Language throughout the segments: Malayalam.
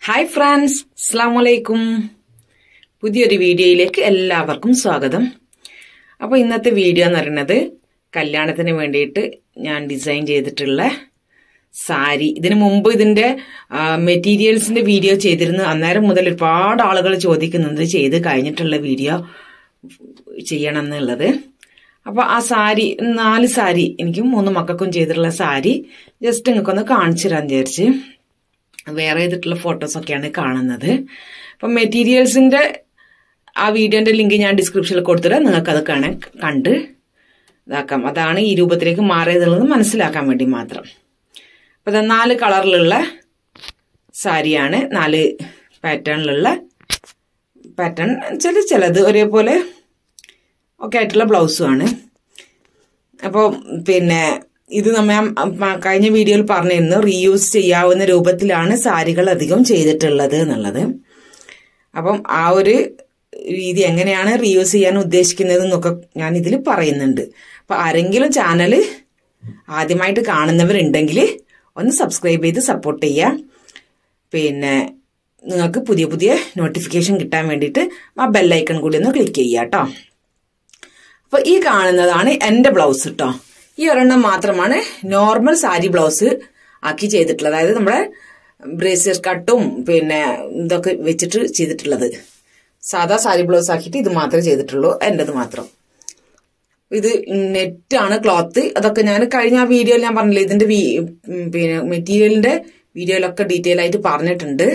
ഹായ് ഫ്രണ്ട്സ് അസ്സാം വലൈക്കും പുതിയൊരു വീഡിയോയിലേക്ക് എല്ലാവർക്കും സ്വാഗതം അപ്പോൾ ഇന്നത്തെ വീഡിയോ എന്ന് പറയുന്നത് കല്യാണത്തിന് വേണ്ടിയിട്ട് ഞാൻ ഡിസൈൻ ചെയ്തിട്ടുള്ള സാരി ഇതിനു മുമ്പ് ഇതിന്റെ മെറ്റീരിയൽസിന്റെ വീഡിയോ ചെയ്തിരുന്നു അന്നേരം മുതൽ ഒരുപാട് ആളുകൾ ചോദിക്കുന്നുണ്ട് ചെയ്ത് കഴിഞ്ഞിട്ടുള്ള വീഡിയോ ചെയ്യണം എന്നുള്ളത് അപ്പോൾ ആ സാരി നാല് സാരി എനിക്കും മൂന്ന് മക്കൾക്കും ചെയ്തിട്ടുള്ള സാരി ജസ്റ്റ് നിങ്ങൾക്കൊന്ന് കാണിച്ചു തരാൻ വിചാരിച്ച് വേറെ ചെയ്തിട്ടുള്ള ഫോട്ടോസൊക്കെയാണ് കാണുന്നത് അപ്പം മെറ്റീരിയൽസിന്റെ ആ വീഡിയോന്റെ ലിങ്ക് ഞാൻ ഡിസ്ക്രിപ്ഷനിൽ കൊടുത്തിട്ട് നിങ്ങൾക്ക് അത് കാണാൻ കണ്ട് ഇതാക്കാം അതാണ് ഈ രൂപത്തിലേക്ക് മാറിയതുള്ളത് മനസ്സിലാക്കാൻ വേണ്ടി മാത്രം അപ്പം ഇത് നാല് കളറിലുള്ള സാരിയാണ് നാല് പാറ്റേണിലുള്ള പാറ്റേൺ ചില ചിലത് ഒരേപോലെ ഒക്കെ ആയിട്ടുള്ള ബ്ലൗസുമാണ് അപ്പോൾ പിന്നെ ഇത് നമ്മ കഴിഞ്ഞ വീഡിയോയിൽ പറഞ്ഞിരുന്നു റീയൂസ് ചെയ്യാവുന്ന രൂപത്തിലാണ് സാരികൾ അധികം ചെയ്തിട്ടുള്ളത് എന്നുള്ളത് അപ്പം ആ ഒരു രീതി എങ്ങനെയാണ് റീയൂസ് ചെയ്യാൻ ഉദ്ദേശിക്കുന്നത് എന്നൊക്കെ ഞാൻ ഇതിൽ പറയുന്നുണ്ട് അപ്പൊ ആരെങ്കിലും ചാനൽ ആദ്യമായിട്ട് കാണുന്നവരുണ്ടെങ്കിൽ ഒന്ന് സബ്സ്ക്രൈബ് ചെയ്ത് സപ്പോർട്ട് ചെയ്യുക പിന്നെ നിങ്ങൾക്ക് പുതിയ പുതിയ നോട്ടിഫിക്കേഷൻ കിട്ടാൻ വേണ്ടിയിട്ട് ആ ബെല്ലൈക്കൺ കൂടി ഒന്ന് ക്ലിക്ക് ചെയ്യുക കേട്ടോ അപ്പൊ ഈ കാണുന്നതാണ് എന്റെ ബ്ലൗസ് കേട്ടോ ഈ ഒരെണ്ണം മാത്രമാണ് നോർമൽ സാരി ബ്ലൗസ് ആക്കി ചെയ്തിട്ടുള്ളത് അതായത് നമ്മുടെ ബ്രേസിയർ കട്ടും പിന്നെ ഇതൊക്കെ വെച്ചിട്ട് ചെയ്തിട്ടുള്ളത് സാധാ സാരി ബ്ലൗസ് ആക്കിയിട്ട് ഇത് മാത്രമേ ചെയ്തിട്ടുള്ളൂ എന്റേത് മാത്രം ഇത് നെറ്റാണ് ക്ലോത്ത് അതൊക്കെ ഞാൻ കഴിഞ്ഞ ആ വീഡിയോയിൽ ഞാൻ പറഞ്ഞില്ലേ ഇതിന്റെ പിന്നെ മെറ്റീരിയലിന്റെ വീഡിയോയിലൊക്കെ ഡീറ്റെയിൽ ആയിട്ട് പറഞ്ഞിട്ടുണ്ട്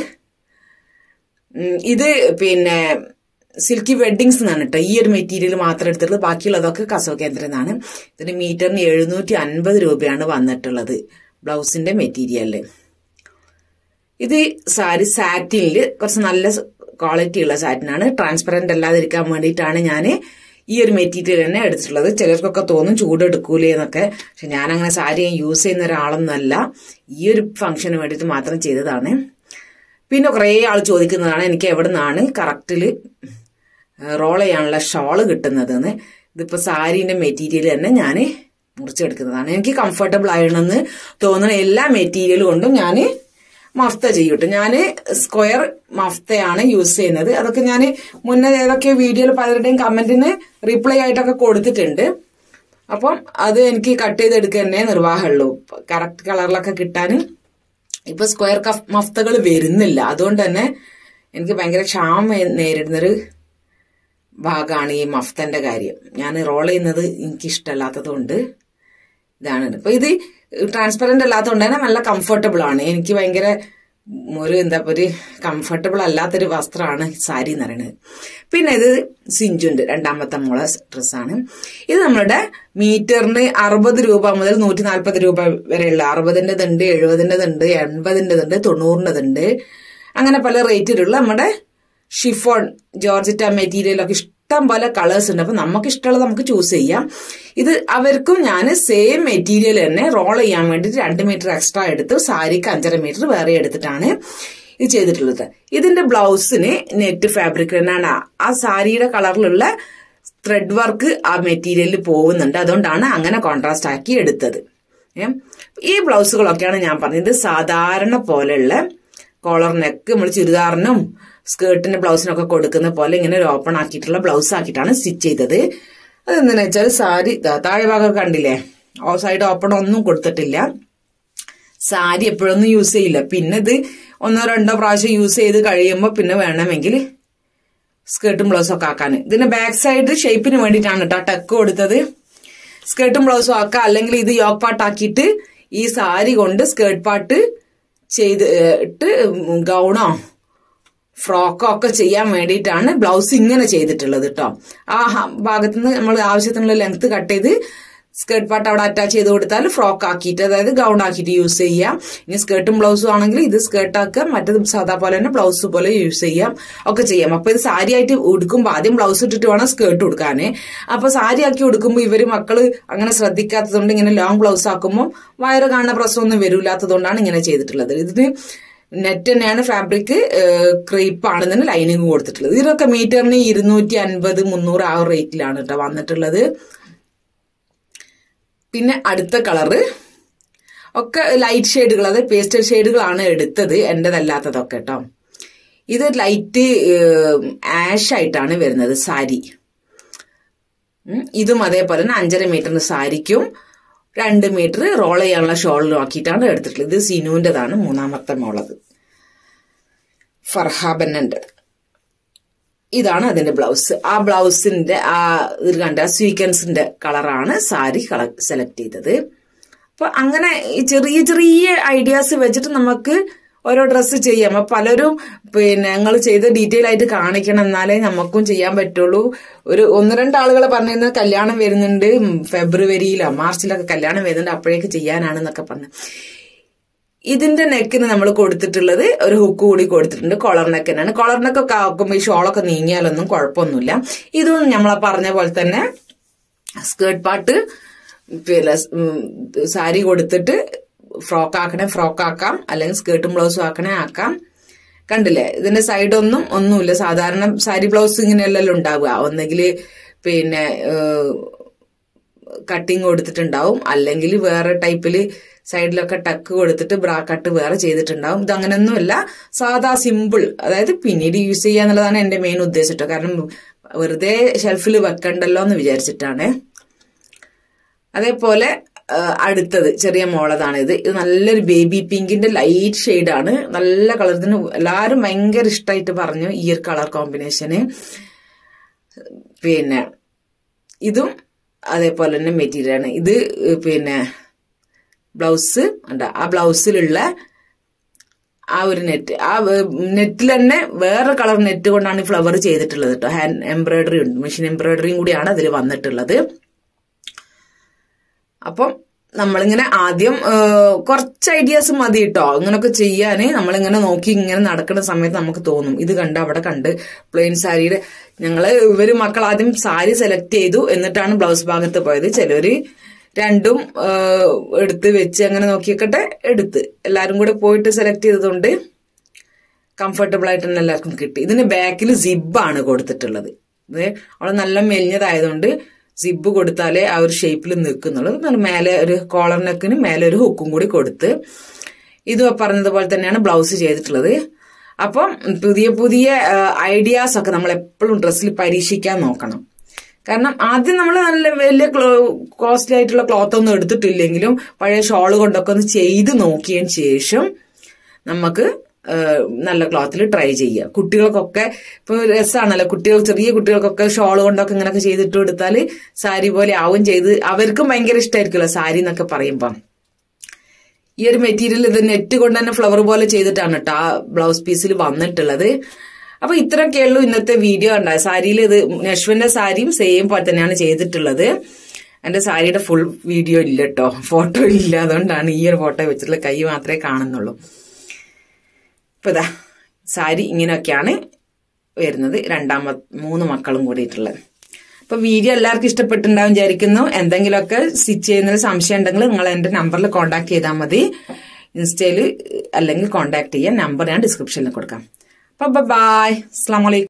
ഇത് പിന്നെ സിൽക്കി വെഡിങ്സ് എന്നാണ് കേട്ടോ ഈ ഒരു മെറ്റീരിയൽ മാത്രം എടുത്തിട്ടുള്ളത് ബാക്കിയുള്ളതൊക്കെ കസവ് കേന്ദ്രം എന്നാണ് ഇതിന് മീറ്ററിന് എഴുന്നൂറ്റി അൻപത് രൂപയാണ് വന്നിട്ടുള്ളത് ബ്ലൗസിന്റെ മെറ്റീരിയലില് ഇത് സാരി സാറ്റിനില് കുറച്ച് നല്ല ക്വാളിറ്റി ഉള്ള സാറ്റിനാണ് ട്രാൻസ്പെറന്റ് അല്ലാതിരിക്കാൻ വേണ്ടിയിട്ടാണ് ഞാൻ ഈ ഒരു മെറ്റീരിയൽ തന്നെ എടുത്തിട്ടുള്ളത് ചിലർക്കൊക്കെ തോന്നും ചൂടെടുക്കൂലേ എന്നൊക്കെ പക്ഷെ ഞാൻ അങ്ങനെ സാരി യൂസ് ചെയ്യുന്ന ഒരാളൊന്നല്ല ഈ ഒരു ഫംഗ്ഷന് വേണ്ടിയിട്ട് മാത്രം ചെയ്തതാണ് പിന്നെ കുറേ ആൾ ചോദിക്കുന്നതാണ് എനിക്ക് എവിടെ നിന്നാണ് കറക്റ്റിൽ റോൾ ചെയ്യാനുള്ള ഷോള് കിട്ടുന്നതെന്ന് ഇതിപ്പോ സാരീന്റെ മെറ്റീരിയൽ തന്നെ ഞാൻ മുറിച്ചെടുക്കുന്നതാണ് എനിക്ക് കംഫർട്ടബിൾ ആയണമെന്ന് തോന്നുന്ന എല്ലാ മെറ്റീരിയൽ കൊണ്ടും ഞാൻ മഫ്ത ചെയ്യൂട്ടോ ഞാൻ സ്ക്വയർ മഫ്തയാണ് യൂസ് ചെയ്യുന്നത് അതൊക്കെ ഞാൻ മുന്നേ ഏതൊക്കെ വീഡിയോയിൽ പലരുടെയും കമന്റിന് റിപ്ലൈ ആയിട്ടൊക്കെ കൊടുത്തിട്ടുണ്ട് അപ്പം അത് എനിക്ക് കട്ട് ചെയ്തെടുക്കുക തന്നെ നിർവാഹമുള്ളൂ കറക്റ്റ് കളറിലൊക്കെ കിട്ടാൻ ഇപ്പൊ സ്ക്വയർ കഫ് മഫ്തകൾ വരുന്നില്ല അതുകൊണ്ട് തന്നെ എനിക്ക് ഭയങ്കര ക്ഷാമം നേരിടുന്നൊരു ഭാഗമാണ് ഈ മഫ്തന്റെ കാര്യം ഞാൻ റോൾ ചെയ്യുന്നത് എനിക്ക് ഇഷ്ടമല്ലാത്തത് കൊണ്ട് ഇതാണ് ഇപ്പൊ ഇത് ട്രാൻസ്പെറന്റ് അല്ലാത്തതുകൊണ്ട് തന്നെ നല്ല കംഫർട്ടബിൾ ആണ് എനിക്ക് ഭയങ്കര ഒരു എന്താ ഒരു കംഫർട്ടബിൾ അല്ലാത്തൊരു വസ്ത്രമാണ് സാരി എന്ന് പറയുന്നത് പിന്നെ ഇത് സിഞ്ചുണ്ട് രണ്ടാമത്തെ മോളെ ഡ്രസ്സാണ് ഇത് നമ്മളുടെ മീറ്ററിന് അറുപത് രൂപ മുതൽ നൂറ്റി നാൽപ്പത് രൂപ വരെയുള്ള അറുപതിൻ്റെതുണ്ട് എഴുപതിൻ്റെതുണ്ട് എൺപതിൻ്റെതുണ്ട് തൊണ്ണൂറിൻ്റെതുണ്ട് അങ്ങനെ പല റേറ്റിലുള്ള നമ്മുടെ ഷിഫോൺ ജോർജിറ്റ മെറ്റീരിയൽ ഒക്കെ ഇഷ്ടം പോലെ കളേഴ്സ് ഉണ്ട് അപ്പൊ നമുക്ക് ഇഷ്ടമുള്ളത് നമുക്ക് ചൂസ് ചെയ്യാം ഇത് അവർക്കും ഞാൻ സെയിം മെറ്റീരിയൽ തന്നെ റോൾ ചെയ്യാൻ വേണ്ടിയിട്ട് രണ്ട് മീറ്റർ എക്സ്ട്രാ എടുത്ത് സാരിക്ക് അഞ്ചര മീറ്റർ വേറെ എടുത്തിട്ടാണ് ഇത് ചെയ്തിട്ടുള്ളത് ഇതിന്റെ ബ്ലൗസിന് നെറ്റ് ഫാബ്രിക് തന്നെയാണ് ആ സാരിയുടെ കളറിലുള്ള ത്രെഡ് വർക്ക് ആ മെറ്റീരിയലിൽ പോകുന്നുണ്ട് അതുകൊണ്ടാണ് അങ്ങനെ കോൺട്രാസ്റ്റ് ആക്കി എടുത്തത് ഈ ബ്ലൗസുകളൊക്കെയാണ് ഞാൻ പറഞ്ഞത് സാധാരണ പോലെയുള്ള കോളർ നെക്ക് നമ്മൾ ചുരിദാറിനും സ്കേർട്ടിന് ബ്ലൗസിനൊക്കെ കൊടുക്കുന്ന പോലെ ഇങ്ങനെ ഒരു ഓപ്പൺ ആക്കിയിട്ടുള്ള ബ്ലൗസ് ആക്കിയിട്ടാണ് സ്റ്റിച്ച് ചെയ്തത് അതെന്താണെന്ന് വെച്ചാൽ സാരി താഴെ ഭാഗം കണ്ടില്ലേ ഓ സൈഡ് ഓപ്പൺ ഒന്നും കൊടുത്തിട്ടില്ല സാരി എപ്പോഴൊന്നും യൂസ് ചെയ്യില്ല പിന്നെ ഇത് ഒന്നോ രണ്ടോ പ്രാവശ്യം യൂസ് ചെയ്ത് കഴിയുമ്പോൾ പിന്നെ വേണമെങ്കിൽ സ്കേർട്ടും ബ്ലൗസും ഒക്കെ ആക്കാൻ ഇതിന്റെ ബാക്ക് സൈഡ് ഷേപ്പിന് വേണ്ടിയിട്ടാണ് കേട്ടോ ടക്ക് കൊടുത്തത് സ്കേർട്ടും ബ്ലൗസും ആക്കാം അല്ലെങ്കിൽ ഇത് യോക്ക് പാട്ടാക്കിയിട്ട് ഈ സാരി കൊണ്ട് സ്കേർട്ട് പാട്ട് ചെയ്ത് ഇട്ട് ഗൗണോ ഫ്രോക്കോ ഒക്കെ ചെയ്യാൻ വേണ്ടിയിട്ടാണ് ബ്ലൗസ് ഇങ്ങനെ ചെയ്തിട്ടുള്ളത് കേട്ടോ ആ ഭാഗത്ത് നിന്ന് നമ്മൾ ആവശ്യത്തിനുള്ള ലെങ്ത് കട്ട് ചെയ്ത് സ്കേർട്ട് പാട്ട് അവിടെ അറ്റാച്ച് ചെയ്ത് കൊടുത്താൽ ഫ്രോക്ക് ആക്കിയിട്ട് അതായത് ഗൗൺ ആക്കിയിട്ട് യൂസ് ചെയ്യാം ഇനി സ്കേർട്ടും ബ്ലൗസും ആണെങ്കിൽ ഇത് സ്കേർട്ട് ആക്കുക മറ്റത് സാധാ പോലെ തന്നെ ബ്ലൗസ് പോലെ യൂസ് ചെയ്യാം ഒക്കെ ചെയ്യാം അപ്പൊ ഇത് സാരി ആയിട്ട് ഉടുക്കുമ്പോൾ ആദ്യം ബ്ലൗസ് ഇട്ടിട്ട് വേണം സ്കേർട്ട് ഉടുക്കാന് അപ്പൊ സാരി ആക്കി ഉടുക്കുമ്പോൾ ഇവര് മക്കള് അങ്ങനെ ശ്രദ്ധിക്കാത്തതുകൊണ്ട് ഇങ്ങനെ ലോങ് ബ്ലൗസ് ആക്കുമ്പോൾ വയറ് കാണുന്ന പ്രശ്നമൊന്നും വരില്ലാത്തതുകൊണ്ടാണ് ഇങ്ങനെ ചെയ്തിട്ടുള്ളത് ഇതിന് നെറ്റ് തന്നെയാണ് ഫാബ്രിക് ക്രീപ്പ് ആണെന്ന് ലൈനിങ് കൊടുത്തിട്ടുള്ളത് ഇതിനൊക്കെ മീറ്ററിന് ഇരുന്നൂറ്റി അൻപത് മുന്നൂറ് ആ റേറ്റിലാണ് കേട്ടോ വന്നിട്ടുള്ളത് പിന്നെ അടുത്ത കളറ് ഒക്കെ ലൈറ്റ് ഷെയ്ഡുകൾ അതായത് പേസ്റ്റൽ ഷെയ്ഡുകളാണ് എടുത്തത് എൻ്റെതല്ലാത്തതൊക്കെ കേട്ടോ ഇത് ലൈറ്റ് ആഷ് ആയിട്ടാണ് വരുന്നത് സാരി ഉം, ഇതും അതേപോലെ തന്നെ അഞ്ചര മീറ്ററിന് സാരിക്കും രണ്ട് മീറ്റർ റോൾ ചെയ്യാനുള്ള ഷോളിലും ആക്കിയിട്ടാണ് എടുത്തിട്ടുള്ളത് ഇത് സിനുവിൻ്റെതാണ് മൂന്നാമത്തെ മോളത് ഫർഹാബന്നൻ്റെ ഇതാണ് അതിന്റെ ബ്ലൗസ് ആ ബ്ലൗസിന്റെ ആ ഇത് കണ്ട സ്വീക്കൻസിന്റെ കളറാണ് സാരി കളർ സെലക്ട് ചെയ്തത് അപ്പൊ അങ്ങനെ ഈ ചെറിയ ചെറിയ ഐഡിയാസ് വെച്ചിട്ട് നമുക്ക് ഓരോ ഡ്രസ്സ് ചെയ്യാം അപ്പൊ പലരും പിന്നെ ഞങ്ങൾ ചെയ്ത് ഡീറ്റെയിൽ ആയിട്ട് കാണിക്കണം എന്നാലേ നമുക്കും ചെയ്യാൻ പറ്റുള്ളൂ ഒരു ഒന്ന് രണ്ട് ആളുകൾ പറഞ്ഞിരുന്നത് കല്യാണം വരുന്നുണ്ട് ഫെബ്രുവരിയിലോ മാർച്ചിലൊക്കെ കല്യാണം വരുന്നുണ്ട് അപ്പോഴേക്ക് ചെയ്യാനാണെന്നൊക്കെ പറഞ്ഞു ഇതിന്റെ നെക്കിന് നമ്മൾ കൊടുത്തിട്ടുള്ളത് ഒരു ഹുക്ക് കൂടി കൊടുത്തിട്ടുണ്ട് കോളർ നെക്കിനാണ് കോളർ നെക്കൊക്കെ ആക്കുമ്പോൾ ഈ ഷോളൊക്കെ നീങ്ങിയാലൊന്നും കുഴപ്പമൊന്നുമില്ല ഇതും നമ്മളെ പറഞ്ഞ പോലെ തന്നെ സ്കേർട്ട് പാട്ട് പിന്നെ ഉം, സാരി കൊടുത്തിട്ട് ഫ്രോക്ക് ആക്കണേ ഫ്രോക്ക് ആക്കാം അല്ലെങ്കിൽ സ്കേർട്ടും ബ്ലൗസും ആക്കണേ ആക്കാം കണ്ടില്ലേ ഇതിന്റെ സൈഡൊന്നും ഒന്നുമില്ല സാധാരണ സാരി ബ്ലൗസ് ഇങ്ങനെയല്ലല്ലോ ഉണ്ടാവുക ഒന്നെങ്കിൽ പിന്നെ കട്ടിങ് കൊടുത്തിട്ടുണ്ടാവും അല്ലെങ്കിൽ വേറെ ടൈപ്പിൽ സൈഡിലൊക്കെ ടക്ക് കൊടുത്തിട്ട് ബ്രാ കട്ട് വേറെ ചെയ്തിട്ടുണ്ടാവും ഇത് അങ്ങനെയൊന്നുമല്ല സാധാ സിമ്പിൾ അതായത് പിന്നീട് യൂസ് ചെയ്യുക എന്നുള്ളതാണ് എന്റെ മെയിൻ ഉദ്ദേശം ട്ടോ. കാരണം വെറുതെ ഷെൽഫിൽ വെക്കണ്ടല്ലോ എന്ന് വിചാരിച്ചിട്ടാണ് അതേപോലെ ആ, അടുത്തത് ചെറിയ മോളതാണ് ഇത് ഇത് നല്ലൊരു ബേബി പിങ്കിന്റെ ലൈറ്റ് ഷെയ്ഡാണ് നല്ല കളർ ഇതിന് എല്ലാവരും ഭയങ്കര ഇഷ്ടമായിട്ട് പറഞ്ഞു ഈ ഒരു കളർ കോമ്പിനേഷന് പിന്നെ ഇതും അതേപോലെ തന്നെ മെറ്റീരിയലാണ് ഇത് പിന്നെ ബ്ലൗസ് ഉണ്ട് ആ ബ്ലൗസിലുള്ള ആ ഒരു നെറ്റ് ആ നെറ്റിൽ തന്നെ വേറെ കളർ നെറ്റ് കൊണ്ടാണ് ഈ ഫ്ലവർ ചെയ്തിട്ടുള്ളത് കേട്ടോ ഹാൻഡ് എംബ്രോയിഡറി ഉണ്ട് മെഷീൻ എംബ്രോയിഡറിയും കൂടിയാണ് അതിൽ വന്നിട്ടുള്ളത് അപ്പം നമ്മളിങ്ങനെ ആദ്യം ആ, കുറച്ച് ഐഡിയാസ് മതി കേട്ടോ ഇങ്ങനൊക്കെ ചെയ്യാന് നമ്മളിങ്ങനെ നോക്കി ഇങ്ങനെ നടക്കുന്ന സമയത്ത് നമുക്ക് തോന്നും ഇത് കണ്ട് അവിടെ കണ്ട് പ്ലെയിൻ സാരിയുടെ ഞങ്ങള് ഇവര് മക്കൾ ആദ്യം സാരി സെലക്ട് ചെയ്തു എന്നിട്ടാണ് ബ്ലൗസ് ഭാഗത്ത് പോയത് ചിലര് രണ്ടും ആ, എടുത്ത് വെച്ച് അങ്ങനെ നോക്കിയൊക്കെ എടുത്ത് എല്ലാരും കൂടെ പോയിട്ട് സെലക്ട് ചെയ്തതുകൊണ്ട് കംഫർട്ടബിൾ ആയിട്ട് തന്നെ എല്ലാവർക്കും കിട്ടി ഇതിന് ബാക്കിൽ സിബാണ് കൊടുത്തിട്ടുള്ളത് ഇത് അവിടെ നല്ല മെലിഞ്ഞതായതുകൊണ്ട് സിബ് കൊടുത്താലേ ആ ഒരു ഷേപ്പിൽ നിൽക്കുന്നുള്ളൂ എന്നാലും മേലെ ഒരു കോളർ നെക്കിന് മേലെ ഒരു ഹുക്കും കൂടി കൊടുത്ത് ഇത് പറഞ്ഞതുപോലെ തന്നെയാണ് ബ്ലൗസ് ചെയ്തിട്ടുള്ളത് അപ്പം പുതിയ പുതിയ ഐഡിയാസ് ഒക്കെ നമ്മൾ എപ്പോഴും ഡ്രസ്സിൽ പരീക്ഷിക്കാൻ നോക്കണം കാരണം ആദ്യം നമ്മൾ നല്ല വലിയ കോസ്റ്റ്ലി ആയിട്ടുള്ള ക്ലോത്ത് ഒന്നും എടുത്തിട്ടില്ലെങ്കിലും പഴയ ഷോള് കൊണ്ടൊക്കെ ഒന്ന് ചെയ്ത് നോക്കിയതിന് ശേഷം നമുക്ക് ആ, നല്ല ക്ലോത്തിൽ ട്രൈ ചെയ്യുക കുട്ടികൾക്കൊക്കെ ഇപ്പൊ രസമാണല്ലോ കുട്ടികൾ ചെറിയ കുട്ടികൾക്കൊക്കെ ഷോൾ കൊണ്ടൊക്കെ ഇങ്ങനെയൊക്കെ ചെയ്തിട്ട് കൊടുത്താൽ സാരി പോലെ ആവും ചെയ്ത് അവർക്കും ഭയങ്കര ഇഷ്ടമായിരിക്കുമല്ലോ സാരി എന്നൊക്കെ പറയുമ്പോൾ ഈ ഒരു മെറ്റീരിയൽ ഇത് നെറ്റ് കൊണ്ട് തന്നെ ഫ്ലവർ പോലെ ചെയ്തിട്ടാണ് കേട്ടോ ആ ബ്ലൗസ് പീസിൽ വന്നിട്ടുള്ളത് അപ്പൊ ഇത്രയൊക്കെയുള്ളൂ ഇന്നത്തെ വീഡിയോ ഉണ്ടായത് സാരിയിൽ ഇത് നഷ്വന്റെ സാരിയും സെയിം പോലെ തന്നെയാണ് ചെയ്തിട്ടുള്ളത് എന്റെ സാരിയുടെ ഫുൾ വീഡിയോ ഇല്ല കേട്ടോ ഫോട്ടോ ഇല്ല അതുകൊണ്ടാണ് ഈ ഒരു ഫോട്ടോ വെച്ചിട്ടുള്ള കൈ മാത്രമേ കാണുന്നുള്ളൂ ഇപ്പൊ ഇതാ സാരി ഇങ്ങനെയൊക്കെയാണ് വരുന്നത് രണ്ടാമ മൂന്ന് മക്കളും കൂടിയിട്ടുള്ളത് അപ്പൊ വീഡിയോ എല്ലാവർക്കും ഇഷ്ടപ്പെട്ടിട്ടുണ്ടാവും വിചാരിക്കുന്നു എന്തെങ്കിലുമൊക്കെ സ്റ്റിച്ച് ചെയ്യുന്നതിൽ സംശയം ഉണ്ടെങ്കിൽ നിങ്ങൾ എന്റെ നമ്പറിൽ കോൺടാക്ട് ചെയ്താൽ മതി ഇൻസ്റ്റയിൽ അല്ലെങ്കിൽ കോൺടാക്ട് ചെയ്യാൻ നമ്പർ ഞാൻ ഡിസ്ക്രിപ്ഷനിൽ കൊടുക്കാം അപ്പൊ ബൈ അസ്സാം വലൈക്കും